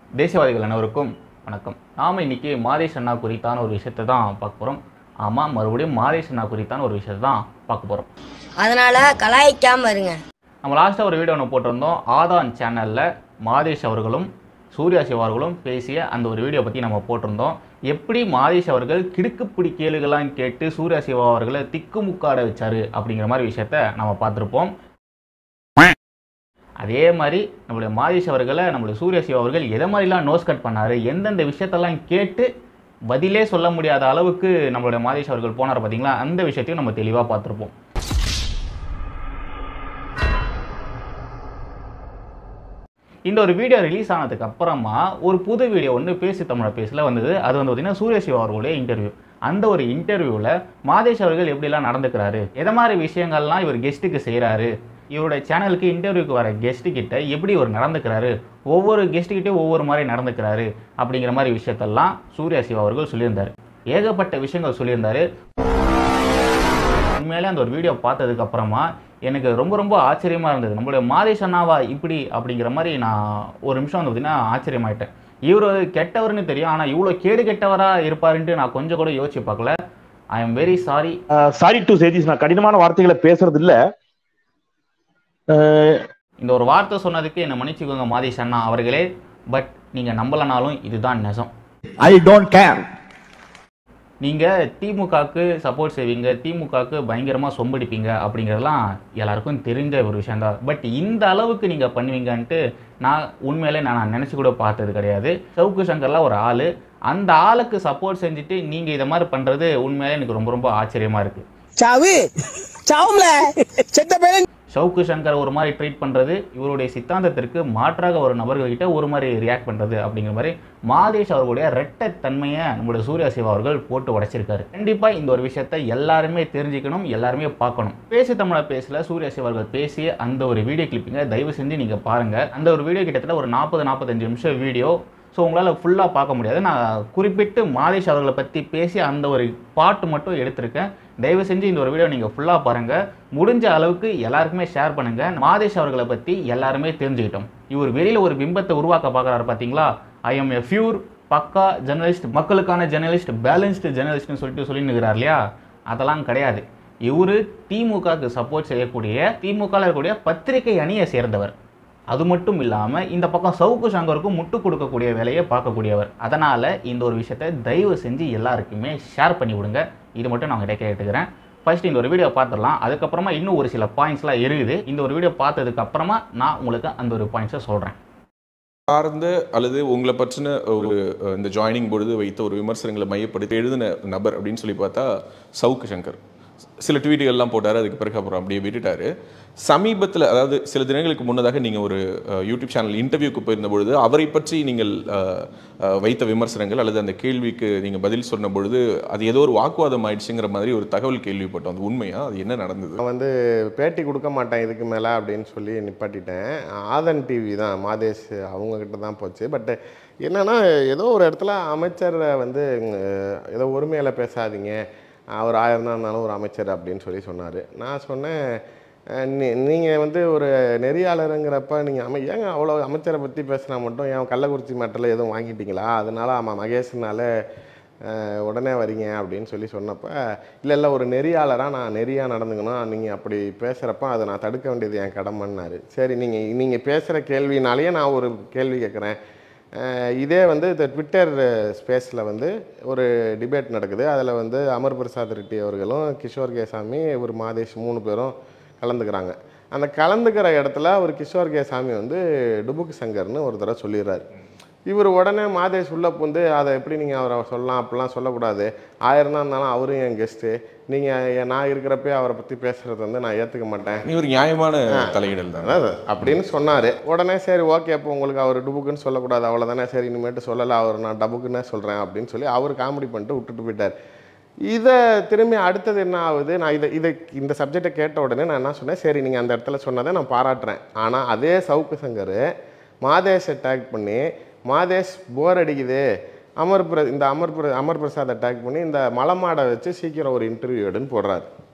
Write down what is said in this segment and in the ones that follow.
தேசியவாதிகள் அனைவருக்கும் வணக்கம் நாம் இன்னைக்கு மாதேஷ் அண்ணா குறித்தான ஒரு விஷயத்தை தான் பார்க்க போகிறோம் ஆமாம் மறுபடியும் மாதேஷ் அண்ணா குறித்தான ஒரு விஷயத்தை தான் பார்க்க போகிறோம் அதனால கலாய்க்காம இருங்க நம்ம லாஸ்ட்டாக ஒரு வீடியோ ஒன்று போட்டிருந்தோம் ஆதான் சேனலில் மாதேஷ் அவர்களும் சூர்யா சிவா அவர்களும் பேசிய அந்த ஒரு வீடியோ பற்றி நம்ம போட்டிருந்தோம் எப்படி மாதேஷ் அவர்கள் கிடுக்குப்பிடி கேளுகள்லாம் கேட்டு சூர்யா சிவா அவர்களை திக்குமுக்காட வச்சாரு அப்படிங்கிற மாதிரி விஷயத்த நம்ம பார்த்துருப்போம் அதே மாதிரி நம்மளுடைய மாதேஷ் அவர்களை நம்மளுடைய சூர்யா சிவா அவர்கள் எதை மாதிரிலாம் நோஸ் கட் பண்ணாரு எந்தெந்த விஷயத்தெல்லாம் கேட்டு பதிலே சொல்ல முடியாத அளவுக்கு நம்மளுடைய மாதேஷ் அவர்கள் போனார் பார்த்தீங்களா அந்த விஷயத்தையும் நம்ம தெளிவாக பார்த்துருப்போம் இந்த ஒரு வீடியோ ரிலீஸ் ஆனதுக்கு அப்புறமா ஒரு புது வீடியோ ஒன்று பேசி தமிழ பேசல வந்தது அது வந்து பார்த்தீங்கன்னா சூரிய சிவா அவர்களுடைய இன்டர்வியூ அந்த ஒரு இன்டர்வியூவில் மாதேஷ் அவர்கள் எப்படிலாம் நடந்துக்கிறாரு எதை மாதிரி விஷயங்கள்லாம் இவர் கெஸ்ட்டுக்கு செய்கிறாரு இவருடைய சேனலுக்கு இன்டர்வியூக்கு வர கெஸ்ட்டு கிட்ட எப்படி இவர் நடந்துக்கிறாரு ஒவ்வொரு கெஸ்ட்டுக்கிட்டே ஒவ்வொரு மாதிரி நடந்துக்கிறாரு அப்படிங்கிற மாதிரி விஷயத்தெல்லாம் சூர்யா சிவா அவர்கள் சொல்லியிருந்தார் ஏகப்பட்ட விஷயங்கள் சொல்லியிருந்தாரு உண்மையிலே அந்த ஒரு வீடியோ பார்த்ததுக்கு அப்புறமா எனக்கு ரொம்ப ரொம்ப ஆச்சரியமாக இருந்தது நம்மளுடைய மாதேஷ் அண்ணாவா இப்படி அப்படிங்கிற மாதிரி நான் ஒரு நிமிஷம் வந்து பார்த்தீங்கன்னா ஆச்சரியமாயிட்டேன் இவர் கெட்டவர்னு தெரியும் ஆனால் இவ்வளோ கேடு கெட்டவராக இருப்பாருன்ட்டு நான் கொஞ்சம் கூட யோசிச்சு பார்க்கல I am very sorry sorry to say this நான் கடினமான வார்த்தைகளை பேசுறது இல்ல அஹ் இந்த ஒரு வார்த்தை சொன்னதுக்கு என்னை மன்னிச்சுக்கோங்க மாதேஷ் அண்ணா அவர்களே பட் நீங்கள் நம்பலனாலும் இதுதான் நெசம் I don't care. நீங்கள் திமுகவுக்கு சப்போர்ட் செய்வீங்க திமுகவுக்கு பயங்கரமாக சொம்படிப்பீங்க அப்படிங்கிறதெல்லாம் எல்லாருக்கும் தெரிஞ்ச ஒரு விஷயந்தான் பட் இந்த அளவுக்கு நீங்கள் பண்ணுவீங்கன்ட்டு நான் உண்மையிலே நான் நினச்சி கூட பார்த்தது கிடையாது சவுக்கு சங்கர்லாம் ஒரு ஆள் அந்த ஆளுக்கு சப்போர்ட் செஞ்சுட்டு நீங்கள் இதை மாதிரி பண்ணுறது உண்மையிலே எனக்கு ரொம்ப ரொம்ப ஆச்சரியமாக இருக்குது சாவு சாவும்ல செத்த பையன் சவுக்கு சங்கர் ஒரு மாதிரி ட்ரீட் பண்ணுறது இவருடைய சித்தாந்தத்திற்கு மாற்றாக ஒரு நபர்கள்கிட்ட ஒரு மாதிரி ரியாக்ட் பண்ணுறது அப்படிங்கிற மாதிரி மாதேஷ் அவர்களுடைய ரெட்டை தன்மையை நம்மளுடைய சூர்யா சிவா அவர்கள் போட்டு உடைச்சிருக்காரு கண்டிப்பாக இந்த ஒரு விஷயத்தை எல்லாருமே தெரிஞ்சுக்கணும் எல்லாருமே பார்க்கணும் பேசி தமிழ பேசல சூர்யா சிவா அவர்கள் பேசிய அந்த ஒரு வீடியோ கிளிப்பிங்க தயவு செஞ்சு நீங்கள் பாருங்கள் அந்த ஒரு வீடியோ கிட்டத்தட்ட ஒரு நாற்பது நாற்பத்தஞ்சு நிமிஷம் வீடியோ ஸோ உங்களால் ஃபுல்லாக பார்க்க முடியாது நான் குறிப்பிட்டு மாதேஷ் அவர்களை பற்றி பேசி அந்த ஒரு பாட்டு மட்டும் எடுத்திருக்கேன் தயவு செஞ்சு இந்த ஒரு வீடியோ நீங்கள் ஃபுல்லாக பாருங்கள் முடிஞ்ச அளவுக்கு எல்லாருக்குமே ஷேர் பண்ணுங்கள் மாதேஷ் அவர்களை பற்றி எல்லாருமே தெரிஞ்சுக்கிட்டோம் இவர் வெளியில் ஒரு பிம்பத்தை உருவாக்க பார்க்குறாரு பார்த்தீங்களா ஐ எம் எ ஃபியூர் பக்கா ஜெர்னலிஸ்ட் மக்களுக்கான ஜெர்னலிஸ்ட் பேலன்ஸ்டு ஜெர்னலிஸ்ட்னு சொல்லிட்டு சொல்லிட்டு இல்லையா அதெல்லாம் கிடையாது இவர் திமுகவுக்கு சப்போர்ட் செய்யக்கூடிய திமுகவில் இருக்கக்கூடிய பத்திரிகை அணியை சேர்ந்தவர் அது மட்டும் இல்லாமல் இந்த பக்கம் சவுக்கு சங்கருக்கும் முட்டு கொடுக்கக்கூடிய வேலையை பார்க்கக்கூடியவர் அதனால் இந்த ஒரு விஷயத்தை தயவு செஞ்சு எல்லாருக்குமே ஷேர் பண்ணி விடுங்க இது மட்டும் நான் உங்கள்கிட்ட கேட்டுக்கிறேன் ஃபர்ஸ்ட் இந்த ஒரு வீடியோ பார்த்துடலாம் அதுக்கப்புறமா இன்னும் ஒரு சில பாயிண்ட்ஸ்லாம் இருக்குது இந்த ஒரு வீடியோ பார்த்ததுக்கு அப்புறமா நான் உங்களுக்கு அந்த ஒரு பாயிண்ட்ஸை சொல்கிறேன் சார்ந்த அல்லது உங்களை பற்றின ஒரு அஹ், இந்த ஜாயினிங் பொழுது வைத்த ஒரு விமர்சனங்களை மையப்படுத்தி எழுதின நபர் அப்படின்னு சொல்லி பார்த்தா சவுக்கு சங்கர் சில ட்வீட்டுகள்லாம் போட்டார் அதுக்கு பிறகு அப்புறம் அப்படியே விட்டுட்டாரு சமீபத்தில் அதாவது சில தினங்களுக்கு முன்னதாக நீங்கள் ஒரு அஹ், யூடியூப் சேனல் இன்டர்வியூக்கு போயிருந்த பொழுது அவரை பற்றி நீங்கள் அஹ், அஹ், வைத்த விமர்சனங்கள் அல்லது அந்த கேள்விக்கு நீங்கள் பதில் சொன்ன பொழுது அது ஏதோ ஒரு வாக்குவாதம் ஆயிடுச்சுங்கிற மாதிரி ஒரு தகவல் கேள்விப்பட்டோம் அது உண்மையா அது என்ன நடந்தது நான் வந்து பேட்டி கொடுக்க மாட்டேன் இதுக்கு மேலே அப்படின்னு சொல்லி நிப்பாட்டிட்டேன் ஆதன் டிவி தான் மாதேஷ் அவங்கக்கிட்ட தான் போச்சு பட் என்னன்னா ஏதோ ஒரு இடத்துல அமைச்சரை வந்து அஹ், ஏதோ ஒருமையில் பேசாதீங்க அவர் ஆயிரம் தான் இருந்தாலும் ஒரு அமைச்சர் அப்படின்னு சொல்லி சொன்னார் நான் சொன்னேன் நீங்கள் வந்து ஒரு நெறியாளருங்கிறப்ப நீங்கள் அமை ஏங்க அவ்வளோ அமைச்சரை பற்றி பேசுனா மட்டும் ஏன் கள்ளக்குறிச்சி மேட்டில் எதுவும் வாங்கிட்டீங்களா அதனால ஆமாம் மகேஷ்னால அஹ் உடனே வரீங்க அப்படின்னு சொல்லி சொன்னப்ப இல்லை இல்லை ஒரு நெறியாளராக நான் நெறியாக நடந்துக்கணும் நீங்கள் அப்படி பேசுகிறப்ப அதை நான் தடுக்க வேண்டியது என் கடமைன்னாரு சரி நீங்கள் நீங்கள் பேசுகிற கேள்வினாலேயே நான் ஒரு கேள்வி கேட்குறேன் அஹ் இதே வந்து இந்த ட்விட்டர் ஸ்பேஸில் வந்து ஒரு டிபேட் நடக்குது அதில் வந்து அமர் பிரசாத் ரெட்டி அவர்களும் கிஷோர் கேசாமி ஒரு மாதேஷ் மூணு பேரும் கலந்துக்கிறாங்க அந்த கலந்துக்கிற இடத்துல ஒரு கிஷோர் கேசாமி வந்து டுபுக்கு சங்கர்னு ஒரு தடவை சொல்லிடுறாரு இவர் உடனே மாதேஷ் உள்ள புந்து அதை எப்படி நீங்கள் அவரை சொல்லலாம் அப்படிலாம் சொல்லக்கூடாது ஆயிரம் தான் இருந்தாலும் அவரும் என் கெஸ்ட்டு நீங்கள் நான் இருக்கிறப்பே அவரை பற்றி பேசுகிறது வந்து நான் ஏற்றுக்க மாட்டேன் இது ஒரு நியாயமான தலையிடல் தான் அதாவது அப்படின்னு சொன்னார் உடனே சரி ஓகே அப்போ உங்களுக்கு அவர் டுபுக்குன்னு சொல்லக்கூடாது அவ்வளோதானே சரி இனிமேட்டு சொல்லலை அவர் நான் டபுக்குன்னே சொல்கிறேன் அப்படின்னு சொல்லி அவர் காமெடி பண்ணிட்டு விட்டுட்டு போயிட்டார் இதை திரும்பி அடுத்தது என்ன ஆகுது நான் இதை இதை இந்த சப்ஜெக்டை கேட்ட உடனே நான் என்ன சொன்னேன் சரி நீங்கள் அந்த இடத்துல சொன்னதை நான் பாராட்டுறேன் ஆனால் அதே சவுக்கு சங்கர் மாதேஷை டேக் பண்ணி மாதேஷ் போர் அடிக்குது அமர் பிர இந்த அமர் பிர அமர் பிரசாத் அட்டாக் பண்ணி இந்த மலமாடை வச்சு சீக்கிரம் ஒரு இன்டர்வியூ எடுன்னு போடுறாரு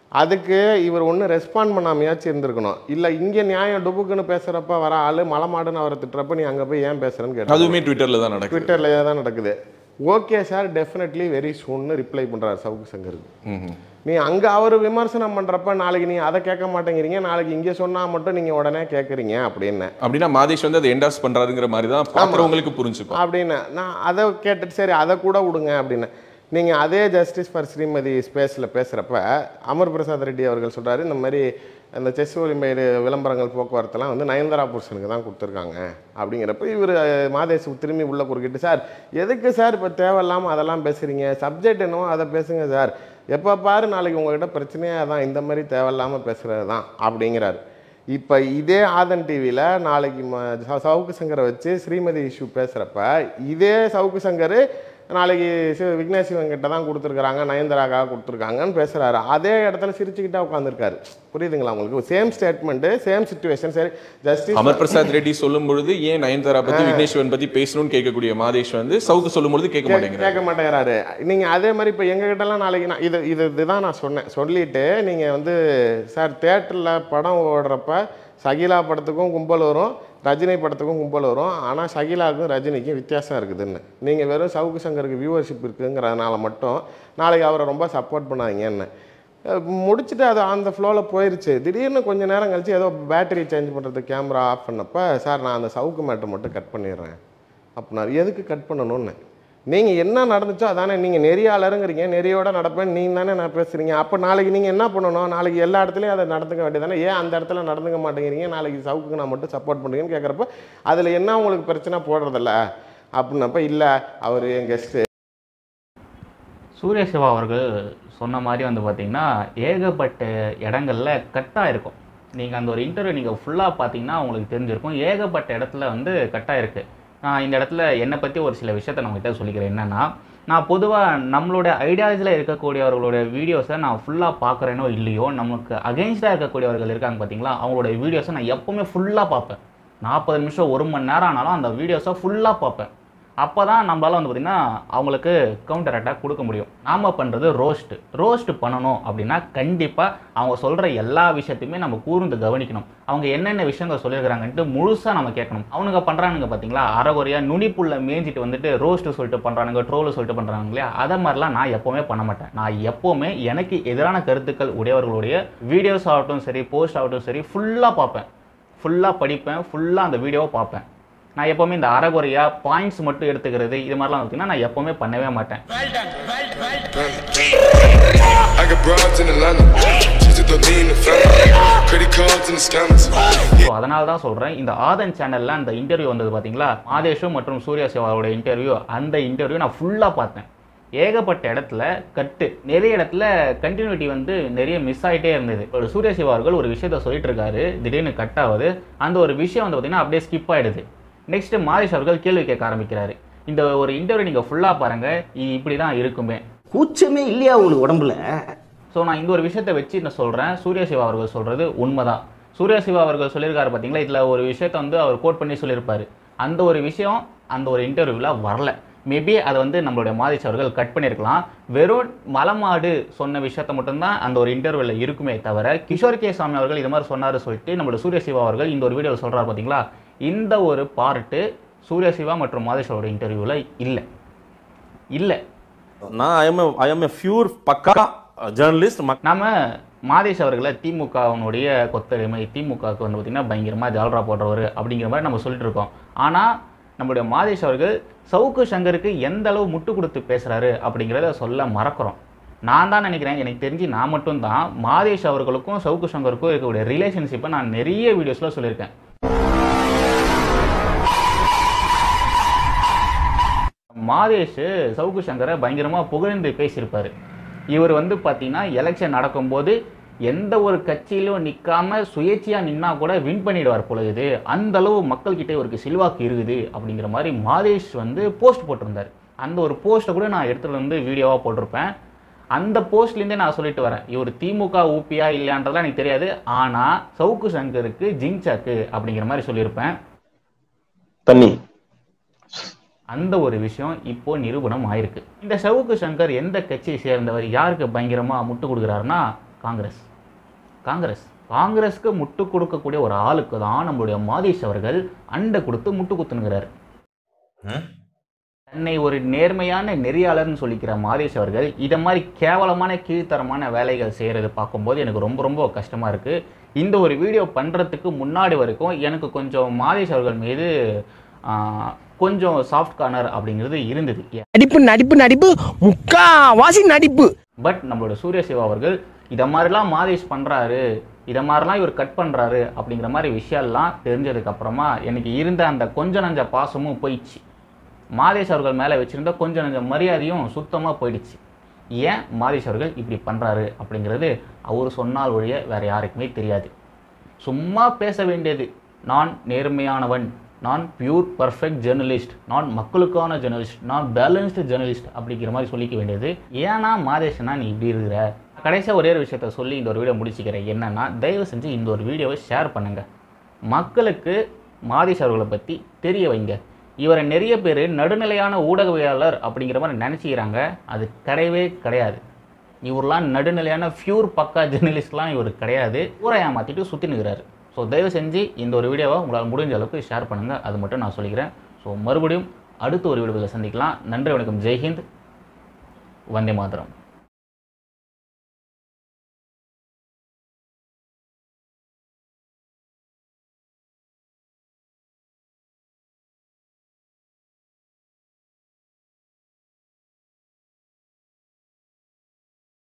அதுக்கு இவர் ஒன்றும் ரெஸ்பாண்ட் பண்ணாமையாச்சும் இருந்திருக்கணும் இல்லை இங்கே நியாயம் டுபுக்குன்னு பேசுகிறப்ப வர ஆள் மலமாடுன்னு அவரை திட்டுறப்ப நீ அங்கே போய் ஏன் பேசுகிறேன்னு கேட்டேன் அதுவுமே ட்விட்டர்ல தான் நடக்குது ட்விட்டரில் தான் நடக்குது ஓகே சார் டெஃபினெட்லி வெரி சூன்னு ரிப்ளை பண்ணுறாரு சவுக்கு சங்கருக்கு ம்ஹும். நீ அங்கே அவர் விமர்சனம் பண்ணுறப்ப நாளைக்கு நீ அதை கேட்க மாட்டேங்கிறீங்க நாளைக்கு இங்கே சொன்னால் மட்டும் நீங்கள் உடனே கேட்குறீங்க அப்படின்னு அப்படின்னா மாதேஷ் வந்து அதை என்டாஸ் பண்றாருங்கிற மாதிரி தான் பாக்குறவங்களுக்கு புரிஞ்சுக்கும் அப்படின்னு நான் அதை கேட்டுட்டு சரி அதை கூட விடுங்க அப்படின்னு நீங்கள் அதே ஜஸ்டிஸ் ஃபார் ஸ்ரீமதி ஸ்பேஸில் பேசுகிறப்ப அமர் பிரசாத் ரெட்டி அவர்கள் சொல்கிறாரு இந்த மாதிரி அந்த செஸ் ஒலிம்பைடு விளம்பரங்கள் போக்குவரத்தெல்லாம் வந்து நயன்தாரா புருஷனுக்கு தான் கொடுத்துருக்காங்க அப்படிங்கிறப்ப இவர் மாதேஷ் திரும்பி உள்ளே குறுக்கிட்டு சார் எதுக்கு சார் இப்போ தேவையில்லாமல் அதெல்லாம் பேசுகிறீங்க சப்ஜெக்ட் என்னவோ அதை பேசுங்க சார் எப்போ பாரு நாளைக்கு உங்ககிட்ட பிரச்சனையே அதான் இந்த மாதிரி தேவையில்லாமல் பேசுகிறது தான் அப்படிங்கிறாரு இப்போ இதே ஆதன் டிவியில் நாளைக்கு ம ச- சவுக்கு சங்கரை வச்சு ஸ்ரீமதி இஷ்யூ பேசுகிறப்ப இதே சவுக்கு சங்கர் நாளைக்கு சி- விக்னேஷ் சிவன் கிட்ட தான் கொடுத்துருக்காங்க நயன்தாராக்காக கொடுத்துருக்காங்கன்னு பேசுகிறாரு அதே இடத்துல சிரிச்சுக்கிட்டே உட்காந்துருக்காரு புரியுதுங்களா உங்களுக்கு சேம் ஸ்டேட்மெண்ட்டு சேம் சுச்சுவேஷன் சரி ஜஸ்டிஸ் அமர் பிரசாத் ரெட்டி சொல்லும் பொழுது ஏன் நயன்தாரா பத்தி விக்னேஸ்வரன் பத்தி பேசணும்னு கேட்கக்கூடிய மாதேஷ் வந்து சவுக்கு சொல்லும் பொழுது கேட்க மாட்டேங்கிறாரு கேட்க மாட்டேங்கிறாரு நீங்கள் அதே மாதிரி இப்போ எங்ககிட்டலாம் நாளைக்கு நான் இது இது இதுதான் நான் சொன்னேன் சொல்லிட்டு நீங்கள் வந்து சார் தேட்டரில் படம் ஓடுறப்ப சகிலா படத்துக்கும் கும்பல் வரும் ரஜினி படத்துக்கும் கும்பல் வரும் ஆனால் சகிலாவுக்கும் ரஜினிக்கும் வித்தியாசம் இருக்குதுன்னு நீங்கள் வெறும் சவுக்கு சங்கருக்கு வியூவர்ஷிப் இருக்குங்கிறதுனால மட்டும் நாளைக்கு அவரை ரொம்ப சப்போர்ட் பண்ணாதீங்கன்னு அஹ் முடிச்சுட்டு அது அந்த ஃப்ளோவில் போயிருச்சு திடீர்னு கொஞ்ச நேரம் கழிச்சு ஏதோ பேட்டரி சேஞ்ச் பண்ணுறது கேமரா ஆஃப் பண்ணப்போ சார் நான் அந்த சவுக்கு மேட்டை மட்டும் கட் பண்ணிடுறேன் அப்படின்னாரு எதுக்கு கட் பண்ணணும்னு நீங்கள் என்ன நடந்துச்சோ அதானே நீங்கள் நெறியாளருங்கிறீங்க நெறியோட நடப்பேன் நீங்கள் தானே நான் பேசுகிறீங்க அப்போ நாளைக்கு நீங்கள் என்ன பண்ணணும் நாளைக்கு எல்லா இடத்துலையும் அதை நடந்துக்க வேண்டியதானே ஏன் அந்த இடத்துல நடந்துக்க மாட்டேங்கிறீங்க நாளைக்கு சவுக்குக்கு நான் மட்டும் சப்போர்ட் பண்ணுறீங்கன்னு கேட்குறப்ப அதில் என்ன உங்களுக்கு பிரச்சனை போடுறதில்ல அப்படின்னப்ப இல்லை அவர் என் கெஸ்ட்டு சூரிய சிவா அவர்கள் சொன்ன மாதிரி வந்து பார்த்தீங்கன்னா ஏகப்பட்ட இடங்கள்ல கட்டாக இருக்கும் நீங்கள் அந்த ஒரு இன்டர்வியூ நீங்கள் ஃபுல்லாக பார்த்தீங்கன்னா உங்களுக்கு தெரிஞ்சிருக்கும் ஏகப்பட்ட இடத்துல வந்து கட்டாக இருக்கு நான் இந்த இடத்துல என்னை பற்றி ஒரு சில விஷயத்தை நான் உங்ககிட்ட சொல்லிக்கிறேன் என்னன்னா நான் பொதுவாக நம்மளோட ஐடியாலஜியில் இருக்கக்கூடியவர்களோட வீடியோஸை நான் ஃபுல்லாக பார்க்குறேனோ இல்லையோ நமக்கு அகெயின்ஸ்டாக இருக்கக்கூடியவர்கள் இருக்காங்க பார்த்தீங்களா அவங்களோட வீடியோஸை நான் எப்போவுமே ஃபுல்லாக பார்ப்பேன் நாற்பது நிமிஷம் ஒரு மணி நேரம் ஆனாலும் அந்த வீடியோஸை ஃபுல்லாக பார்ப்பேன் அப்போ தான் நம்மளால வந்து பார்த்திங்கன்னா அவங்களுக்கு கவுண்டர் அட்டாக் கொடுக்க முடியும் நாம் பண்ணுறது ரோஸ்ட் ரோஸ்ட் பண்ணணும் அப்படின்னா கண்டிப்பாக அவங்க சொல்கிற எல்லா விஷயத்தையுமே நம்ம கூர்ந்து கவனிக்கணும் அவங்க என்னென்ன விஷயங்கள் சொல்லியிருக்கிறாங்கன்ட்டு முழுசாக நம்ம கேட்கணும் அவனுங்க பண்ணுறானுங்க பார்த்தீங்களா அறகுறையாக நுனிப்புள்ள மேய்ஞ்சிட்டு வந்துட்டு ரோஸ்ட்டு சொல்லிட்டு பண்ணுறானுங்க ட்ரோலு சொல்லிட்டு பண்ணுறாங்க இல்லையா அதை மாதிரிலாம் நான் எப்போவுமே பண்ண மாட்டேன் நான் எப்போவுமே எனக்கு எதிரான கருத்துக்கள் உடையவர்களுடைய வீடியோஸ் ஆகட்டும் சரி போஸ்ட் ஆகட்டும் சரி ஃபுல்லாக பார்ப்பேன் ஃபுல்லாக படிப்பேன் ஃபுல்லாக அந்த வீடியோவை பார்ப்பேன் நான் எப்போவுமே இந்த அறகுறையா பாயிண்ட்ஸ் மட்டும் எடுத்துக்கிறது இது மாதிரிலாம் பார்த்தீங்கன்னா நான் எப்போவுமே பண்ணவே மாட்டேன் I got broads in Atlanta. Just to lean the family. Credit cards and the scammers. So அதனால தான் சொல்கிறேன் இந்த ஆதன் சேனலில் அந்த இன்டர்வியூ வந்தது பார்த்தீங்களா மாதேஷும் மற்றும் சூர்யா சிவாவோட இன்டர்வியூ அந்த இன்டர்வியூ நான் ஃபுல்லாக பார்த்தேன் ஏகப்பட்ட இடத்துல கட்டு நிறைய இடத்துல கண்டினியூட்டி வந்து நிறைய மிஸ் ஆகிட்டே இருந்தது ஒரு சூர்யா சிவா அவர்கள் ஒரு விஷயத்த சொல்லிட்டு இருக்காரு திடீர்னு கட் ஆகுது அந்த ஒரு விஷயம் வந்து பார்த்தீங்கன்னா அப்படியே ஸ்கிப் ஆகிடுது நெக்ஸ்ட் மாதேஷ் அவர்கள் கேள்வி கேட்க ஆரம்பிக்கிறாரு இந்த ஒரு இன்டர்வியூ நீங்கள் ஃபுல்லாக பாருங்கள் இது இப்படி தான் இருக்குமே கூச்சமே இல்லையா உங்களுக்கு உடம்புல ஸோ நான் இந்த ஒரு விஷயத்தை வச்சு நான் சொல்கிறேன் சூர்யா சிவா அவர்கள் சொல்கிறது உண்மைதான் சூர்யா சிவா அவர்கள் சொல்லியிருக்காரு பார்த்தீங்களா இதில் ஒரு விஷயத்தை வந்து அவர் கோட் பண்ணி சொல்லியிருப்பாரு அந்த ஒரு விஷயம் அந்த ஒரு இன்டர்வியூவில் வரல மேபி அதை வந்து நம்மளுடைய மாதிஷ் அவர்கள் கட் பண்ணியிருக்கலாம் வெறும் மலமாடு சொன்ன விஷயத்த மட்டும்தான் அந்த ஒரு இன்டர்வியூவில் இருக்குமே தவிர கிஷோர் கே சாமி அவர்கள் இது மாதிரி சொன்னார் சொல்லிட்டு நம்மளோட சூர்யா சிவா அவர்கள் இந்த ஒரு வீடியோவில் சொல்கிறார் பார்த்தீங்களா இந்த ஒரு பார்ட்டு சூர்யா சிவா மற்றும் மாதேஷ் அவரோட இன்டர்வியூவில் இல்லை இல்லை நான் I am I am a pure பக்கா ஜேர்னலிஸ்ட் நாம மாதேஷ் அவர்களை திமுகவினுடைய கொத்தடிமை திமுகவுக்கு வந்து பார்த்திங்கன்னா பயங்கரமாக ஜால்ரா போடுறவர் அப்படிங்கிற மாதிரி நம்ம சொல்லிட்டு இருக்கோம் ஆனால் நம்மளுடைய மாதேஷ் அவர்கள் சவுக்கு சங்கருக்கு எந்த அளவு முட்டு கொடுத்து பேசுகிறாரு அப்படிங்கிறத சொல்ல மறக்கிறோம் நான் தான் நினைக்கிறேன் எனக்கு தெரிஞ்சு நான் மட்டும்தான் மாதேஷ் அவர்களுக்கும் சவுக்கு சங்கருக்கும் இருக்கக்கூடிய ரிலேஷன்ஷிப்பை நான் நிறைய வீடியோஸில் சொல்லியிருக்கேன் மாதேஷ் சவுக்கு சங்கரை பயங்கரமாக புகழ்ந்து பேசியிருப்பார் இவர் வந்து பார்த்தீங்கன்னா எலெக்ஷன் நடக்கும்போது எந்த ஒரு கட்சியிலும் நிற்காம சுயேட்சையாக நின்னா கூட வின் பண்ணிடுவார் போல இது அந்த அளவு மக்கள்கிட்ட இவருக்கு செல்வாக்கு இருக்குது அப்படிங்கிற மாதிரி மாதேஷ் வந்து போஸ்ட் போட்டிருந்தார் அந்த ஒரு போஸ்ட்டை கூட நான் எடுத்துகிட்டு வந்து வீடியோவாக போட்டிருப்பேன் அந்த போஸ்ட்லேருந்தே நான் சொல்லிட்டு வரேன் இவர் திமுக ஊபியா இல்லையான்றதுலாம் எனக்கு தெரியாது ஆனால் சவுக்கு சங்கருக்கு ஜிங்சாக்கு அப்படிங்கிற மாதிரி சொல்லியிருப்பேன் தண்ணி அந்த ஒரு விஷயம் இப்போ நிரூபணம் ஆயிருக்கு இந்த சவுக்கு சங்கர் எந்த கட்சியை சேர்ந்தவர் யாருக்கு பயங்கரமா முட்டு கொடுக்குறாருன்னா காங்கிரஸ் காங்கிரஸ் காங்கிரஸ்க்கு முட்டு கொடுக்கக்கூடிய ஒரு ஆளுக்கு தான் நம்மளுடைய மாதேஷ் அவர்கள் அண்டை கொடுத்து முட்டு குத்துனுங்கிறார் தன்னை ஒரு நேர்மையான நெறியாளர்னு சொல்லிக்கிற மாதேஷ் அவர்கள் இதை மாதிரி கேவலமான கீழ்த்தரமான வேலைகள் செய்கிறது பார்க்கும்போது எனக்கு ரொம்ப ரொம்ப கஷ்டமாக இருக்குது இந்த ஒரு வீடியோ பண்ணுறதுக்கு முன்னாடி வரைக்கும் எனக்கு கொஞ்சம் மாதேஷ் அவர்கள் மீது ஆ, கொஞ்சம் சாஃப்ட் கார்னர் அப்படிங்கிறது இருந்தது நடிப்பு நடிப்பு நடிப்பு முக்கா வாசி நடிப்பு பட் நம்மளோட சூரிய சிவா அவர்கள் இதை மாதிரிலாம் மாதேஷ் பண்ணுறாரு இதை மாதிரிலாம் இவர் கட் பண்ணுறாரு அப்படிங்கிற மாதிரி விஷயம்லாம் தெரிஞ்சதுக்கு அப்புறமா எனக்கு இருந்த அந்த கொஞ்ச நஞ்ச பாசமும் போயிடுச்சு மாதேஷ் அவர்கள் மேலே வச்சுருந்த கொஞ்ச நஞ்ச மரியாதையும் சுத்தமாக போயிடுச்சு ஏன் மாதேஷ் அவர்கள் இப்படி பண்ணுறாரு அப்படிங்கிறது அவர் சொன்னால் ஒழிய வேறு யாருக்குமே தெரியாது சும்மா பேச வேண்டியது நான் நேர்மையானவன் நான் பியூர் பர்ஃபெக்ட் ஜெர்னலிஸ்ட் நான் மக்களுக்கான ஜெர்னலிஸ்ட் நான் பேலன்ஸ்டு ஜெர்னலிஸ்ட் அப்படிங்கிற மாதிரி சொல்லிக்க வேண்டியது ஏன்னா மாதேஷனா நீ இப்படி இருக்கிற கடைசியாக ஒரே ஒரு விஷயத்த சொல்லி இந்த ஒரு வீடியோ முடிச்சுக்கிறேன் என்னன்னா தயவு செஞ்சு இந்த ஒரு வீடியோவை ஷேர் பண்ணுங்க மக்களுக்கு மாதேஷ் அவர்களை பற்றி தெரிய வைங்க இவரை நிறைய பேர் நடுநிலையான ஊடகவியலாளர் அப்படிங்கிற மாதிரி நினச்சிக்கிறாங்க அது கிடையவே கிடையாது இவரெலாம் நடுநிலையான ஃபியூர் பக்கா ஜெர்னலிஸ்ட்லாம் இவர் கிடையாது ஊரை ஏமாற்றிட்டு சுற்றி நிற்கிறாரு ஸோ தயவு செஞ்சு இந்த ஒரு வீடியோவை உங்களால் முடிஞ்ச அளவுக்கு ஷேர் பண்ணுங்கள் அது மட்டும் நான் சொல்லிக்கிறேன் ஸோ மறுபடியும் அடுத்த ஒரு வீடியோவில் சந்திக்கலாம் நன்றி வணக்கம் ஜெய்ஹிந்த் வந்தே மாதரம்